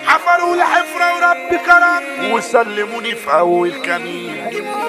حفروا لحفرة ورب كرمني وسلموني في أول كمين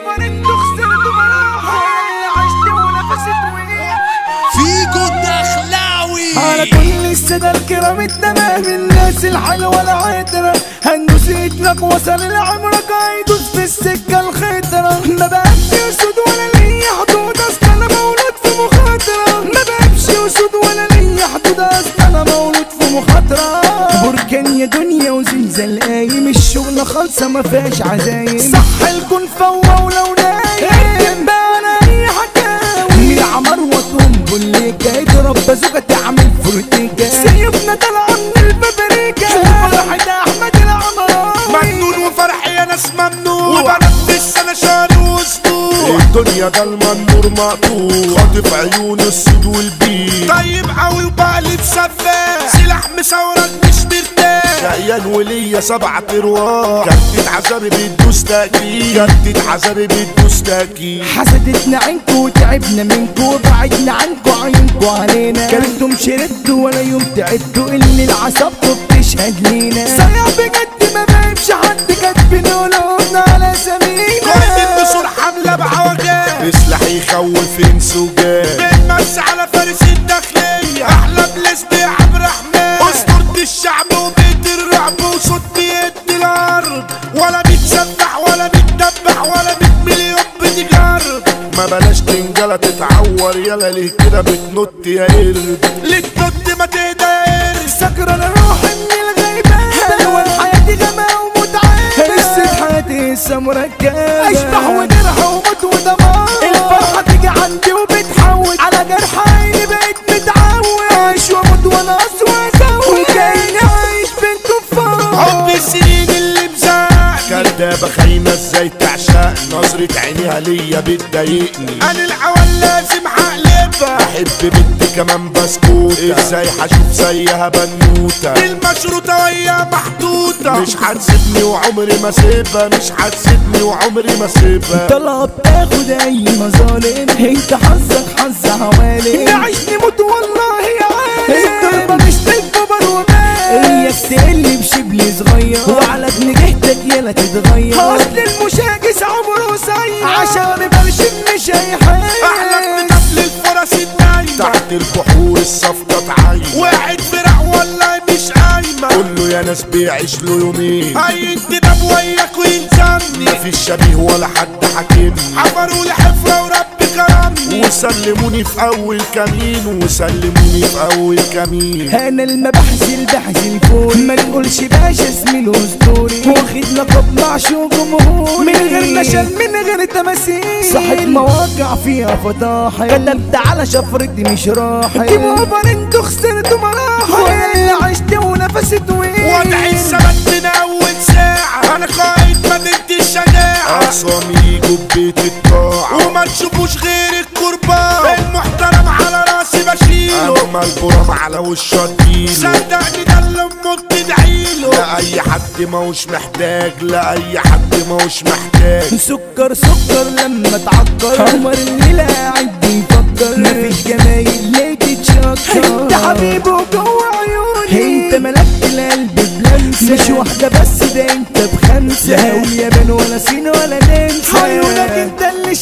فيجو الدخلاوي على كل السادة الكرام التمام الناس الحلوة العطرة هندوس ايدك وصل لعمرك هيدوس في السكة الخضرة ما بقاش اسود ولا ليا حدود اصل انا مولود في مخاطرة ما بقاش اسود ولا ليا حدود اصل انا مولود في مخاطرة بركان يا دنيا وزلزال قايم الشغلة خالصة ما فيهاش عزايم صح الكون فوا ولو نايم بقى انا اي حكاوي من عمر وطنبل ليكا اضرب بازوكا تعمل فرتيكا سيبنا طالعة من البابريكا فرحة احمد العمراوي مجنون وفرح يا ناس ممنوع وبنفس انا شهر واسبوع الدنيا ضلمة النور مقطوع خاطف عيون السود والبيض طيب قوي وبقلب سفاح سلاح مسورك مش مرتاح شقيان وليا سبعة ارواح جدد عذابي بتدوس تأكيد جدد عذابي بتدوس تأكيد حسدتنا عينكو وتعبنا منكو وبعدنا عنكو عينكو علينا كلتم شردوا ولا يوم تعبتوا اللي العصبكو بتشهد لينا صيا بجد ما بقيبش حد كاتبين قلوبنا على قائد سمينا النسور حملة بعوجات سلاح يخوف انس وجاه بنمس على فارس الداخلية احلى بلست يا عبد الرحمن اسطورة الشعب وبيت الرعب وصوت بيد الارض ولا بيتسبح ولا بيتدبح ولا بيت مليون بتجرب ما بلاش تنجلة تتعور يلا ليه كده بتنط يا قرد ليه تنط ما تهدى يا قرد سكران روحي من الغيبة الوان حياتي غما ومتعبة قصة حياتي لسه مركبة اشبح وجرح وموت ودمار الفرحة تيجي عندي وبتحول على جرح عيني بقيت متعود اعيش واموت وانا اسوى اسوي وكأني عايش بين كفار حب السنين اللي مزاق كدابة خاينة ازاي تعشق نظرة عينيها ليا بتضايقني انا الاول لازم هقلبها احب بنت كمان بسكوتة ازاي هشوف زيها بنوتة المشروطة وهي محطوطة مش هتسيبني وعمري ما سيبها مش هتسيبني وعمري ما سيبها طلب تاخد اي مظالم انت حظك حظ حوالي نعيش نموت والله يا عالم الضربة مش تكبر ومال اياك تقل بشبل صغير وعلى ابن جهتك يلا تتغير اصل المشاكس عمره قصير عشان برشم مش اي احلى من قبل الفرس النايمة تحت البحور الصفقة تعايمة واحد فرع والله مش قايمة كله يا ناس بيعيش له يومين اي انتداب وياك ويلزمني مفيش شبيه ولا حد حاكمني حفروا لي حفرة ورب كرمني وسلموني في اول كمين وسلموني في اول كمين انا المبحث البحث الفوري ما تقولش باشا اسمي الاسطوري واخد لقب معشوق جمهوري من غير نشل من غير تماثيل صاحب مواقع فيها فضاحي كتبت على شفرتي مش راحي جيبوا اوفر انتوا خسرتوا مراحل وانا اللي عشت ونفسي طويل وضعي الثبات من اول ساعة انا قائد مدينة الشجاعة اقسامي يجوا ببيت الطاعة وما تشوفوش غير القربان المحترم على راسي بشيله اما البرام على وش اديله صدقني ده اللي امك تدعيله لا اي حد ماهوش محتاج لا اي حد ماهوش محتاج سكر سكر لما تعكر عمر الليلة قاعد بيفكر مفيش جمايل ليه تتشكر انت حبيبي وجوه عيوني انت ملكت القلب بلمسة مش واحدة بس ده انت بخمسة لا هقول يابان ولا صين ولا نمسا عيونك انت اللي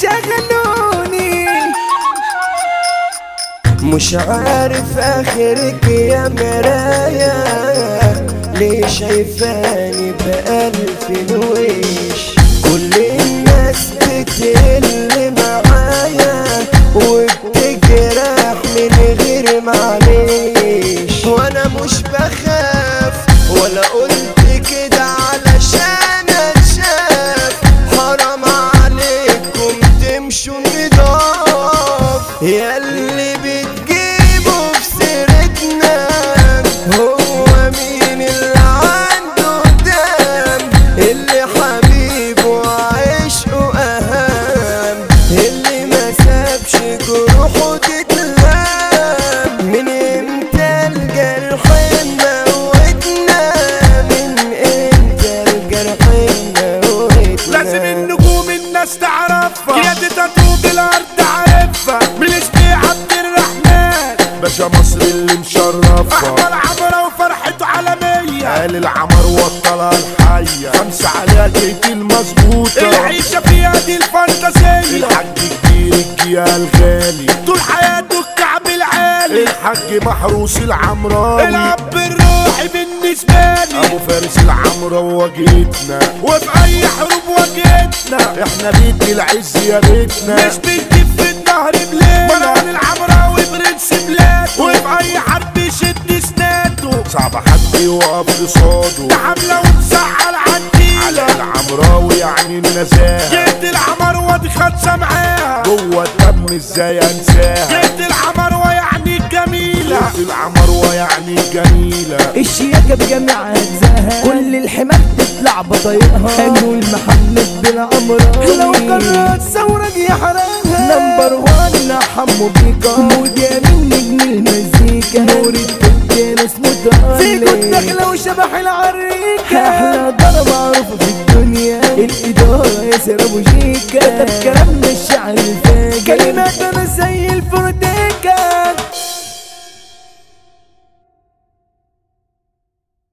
شغلوني مش عارف اخرك يا مرايا ليه شايفاني بألف وش كل الناس بتقل معايا وبتجرح من غير معلش وانا مش بخاف ولا قلت كده علشان اتشاف حرام عليكم تمشوا نضاف ياللي بتجيبوا في سيرتنا هو مين اللي عنده دم اللي حبيبه وعشقه اهم اللي ما سابش جروحه تتلام من امتى الجرح موتنا من امتى الجرح موتنا لازم النجوم الناس تعرفها قيادة طوب الارض عارفها من اسمي عبد الرحمن باشا مصر اللي مشرفها احمر عمرة وفرحته عالمية قال العمر بطلها الحية خمسة عليها جيت المظبوطة العيشة فيها دي الفانتازية الحاج كبير الجيال الغالي طول حياته الكعب العالي الحاج محروس العمراوي الاب الروحي بالنسبة لي ابو فارس العمراوي واجهتنا وفي اي حروب واجهتنا احنا بيت العز يا بيتنا مش بنجيب في النهر بليلة مروان العمراوي برنس بلاد وفي اي حرب يشد سناده صعب حد يقف قصاده ده حملة ومسعر عالديلة على العمراوي يعني النزاهة جيت العمروة دي خدشة معاها جوه الدم ازاي انساها جيت العمروة يعني الجميلة جيت العمروة يعني الجميلة الشياكة بجميع أجزائها كل الحمام تطلع بطايقها حلو محمد بن عمرو لو قررت ثورة دي حرقها نمبر وان حمو بيكا موديا من نجم المزيكا نور التجار اسمه طارق فيكو الدخلة وشبح العريكة أحلى ضرب معروفة في الدنيا الإدارة ياسر أبو شيكا كتب كلامنا الشعر